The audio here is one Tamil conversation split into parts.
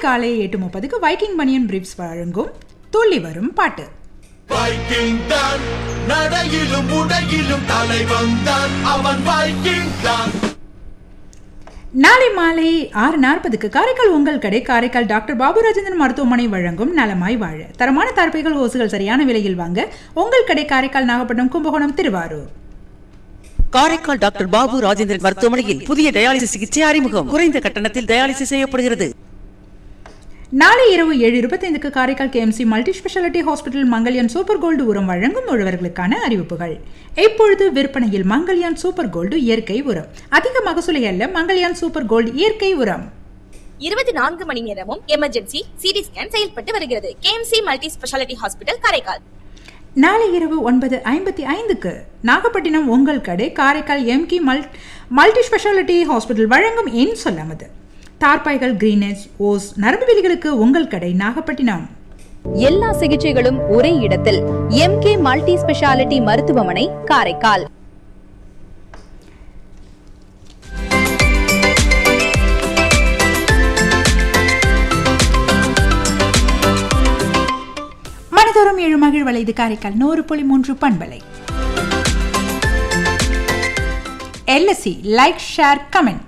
காலை எட்டு முப்பதுக்கு வைக்கிங் பனியன் பிரீப்ஸ் வழங்கும் துள்ளி வரும் பாட்டு வைக்கிங் தான் நடையிலும் உடையிலும் தலைவன் தான் அவன் வைக்கிங் தான் நாளை மாலை ஆறு நாற்பதுக்கு காரைக்கால் உங்கள் கடை காரைக்கால் டாக்டர் பாபு ராஜேந்திரன் மருத்துவமனை வழங்கும் நலமாய் வாழ தரமான தரப்பைகள் ஓசுகள் சரியான விலையில் வாங்க உங்கள் கடை காரைக்கால் நாகப்பட்டினம் கும்பகோணம் திருவாரூர் காரைக்கால் டாக்டர் பாபு ராஜேந்திரன் மருத்துவமனையில் புதிய டயாலிசிஸ் சிகிச்சை அறிமுகம் குறைந்த கட்டணத்தில் டயாலிசிஸ் செய்யப்படுகிறது நாளை இரவு ஏழு இருபத்தைந்துக்கு Karaikal KMC multi speciality hospital Mangalyaan super gold உரம் வழங்கும் உழவர்களுக்கான அறிவிப்புகள் இப்பொழுது விற்பனையில் மங்கல்யான் சூப்பர் கோல்டு இயற்கை உரம் அதிக மகசூலை அல்ல மங்கல்யான் சூப்பர் கோல்டு இயற்கை உரம் இருபத்தி நான்கு மணி நேரமும் எமர்ஜென்சி சிடி ஸ்கேன் செயல்பட்டு வருகிறது KMC multi speciality hospital Karaikal நாளை இரவு ஒன்பது ஐம்பத்தி ஐந்துக்கு நாகப்பட்டினம் உங்கள் கடை காரைக்கால் எம்கி மல் மல்டி ஸ்பெஷாலிட்டி ஹாஸ்பிட்டல் வழங்கும் என் சொல்லாமது தார்பாய்கள் கிரீனேஜ் ஓஸ் நரம்பு வெளிகளுக்கு உங்கள் கடை நாகப்பட்டினம் எல்லா சிகிச்சைகளும் ஒரே இடத்தில் எம்கே மல்டி ஸ்பெஷாலிட்டி மருத்துவமனை காரைக்கால் மனதோறும் ஏழு மகிழ் வளைது காரைக்கால் நூறு புள்ளி மூன்று பண்பலை எல்எஸ்சி லைக் ஷேர் கமெண்ட்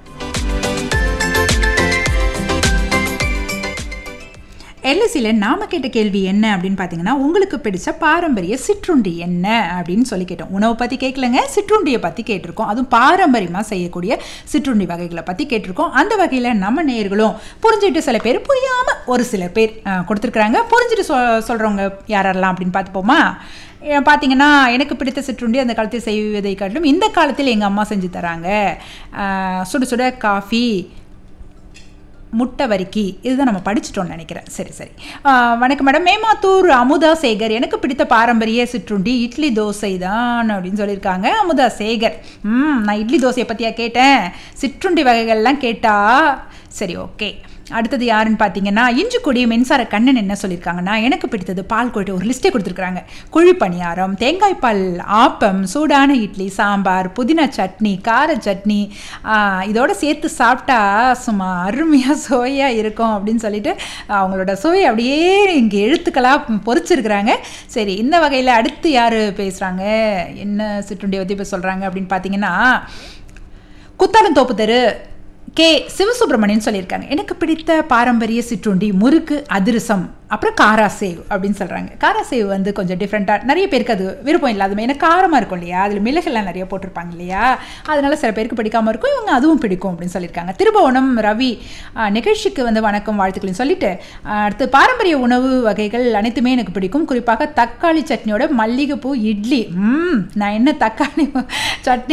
எல்எஸ்சியில் நாம கேட்ட கேள்வி என்ன அப்படின்னு பார்த்தீங்கன்னா உங்களுக்கு பிடிச்ச பாரம்பரிய சிற்றுண்டி என்ன அப்படின்னு சொல்லி கேட்டோம் உணவை பற்றி கேட்கலங்க சிற்றுண்டியை பற்றி கேட்டிருக்கோம் அதுவும் பாரம்பரியமாக செய்யக்கூடிய சிற்றுண்டி வகைகளை பற்றி கேட்டிருக்கோம் அந்த வகையில் நம்ம நேயர்களும் புரிஞ்சுட்டு சில பேர் புரியாமல் ஒரு சில பேர் அஹ், கொடுத்துருக்குறாங்க புரிஞ்சுட்டு சொ சொல்கிறவங்க யாரெல்லாம் அப்படின்னு பார்த்துப்போமா அஹ் பார்த்தீங்கன்னா எனக்கு பிடித்த சிற்றுண்டி அந்த காலத்தில் செய்வதை காட்டிலும் இந்த காலத்தில் எங்கள் அம்மா செஞ்சு தராங்க அஹ், சுட சுட காஃபி முட்டை வரிக்கி இதுதான் நம்ம படிச்சிட்டோம்னு நினைக்கிறேன் சரி சரி ஆஹ் வணக்கம் மேடம் மேமாத்தூர் அமுதா சேகர் எனக்கு பிடித்த பாரம்பரிய சிற்றுண்டி இட்லி தோசை தான் அப்படின்னு சொல்லியிருக்காங்க அமுதா சேகர் ம் நான் இட்லி தோசையை பற்றியா கேட்டேன் சிற்றுண்டி வகைகள்லாம் கேட்டா சரி ஓகே அடுத்தது யாருன்னு பார்த்தீங்கன்னா இஞ்சிக்குடி மின்சார கண்ணன் என்ன சொல்லியிருக்காங்கன்னா எனக்கு பிடித்தது பால் கோட்டை ஒரு லிஸ்ட்டே கொடுத்துருக்குறாங்க குழி பணியாரம் தேங்காய் பால் ஆப்பம் சூடான இட்லி சாம்பார் புதினா சட்னி கார சட்னி ஆஹ், இதோட சேர்த்து சாப்பிட்டா சும்மா அருமையாக சுவையாக இருக்கும் அப்படின்னு சொல்லிட்டு அவங்களோட சுவை அப்படியே இங்கே எழுத்துக்களாக பொறிச்சிருக்கிறாங்க சரி இந்த வகையில் அடுத்து யார் பேசுகிறாங்க என்ன சிற்றுண்டியை பற்றி இப்போ சொல்கிறாங்க அப்படின்னு பார்த்தீங்கன்னா குத்தாலம் தோப்பு தெரு கே சிவசுப்பிரமணியன் சொல்லியிருக்காங்க எனக்கு பிடித்த பாரம்பரிய சிற்றுண்டி முறுக்கு அதிரசம் அப்புறம் காராசேவ் அப்படின்னு சொல்கிறாங்க காராசேவ் வந்து கொஞ்சம் டிஃப்ரெண்ட்டாக நிறைய பேருக்கு அது விருப்பம் இல்லாத ஏன்னா காரமாக இருக்கும் இல்லையா அதில் மிளகெல்லாம் நிறைய போட்டிருப்பாங்க இல்லையா அதனால சில பேருக்கு பிடிக்காம இருக்கும் இவங்க அதுவும் பிடிக்கும் அப்படின்னு சொல்லியிருக்காங்க திருபுவனம் ரவி ஆஹ், நிகழ்ச்சிக்கு வந்து வணக்கம் வாழ்த்துக்கள்னு சொல்லிட்டு ஆஹ், அடுத்து பாரம்பரிய உணவு வகைகள் அனைத்துமே எனக்கு பிடிக்கும் குறிப்பாக தக்காளி சட்னியோட மல்லிகைப்பூ இட்லி ம் நான் என்ன தக்காளி சட்னி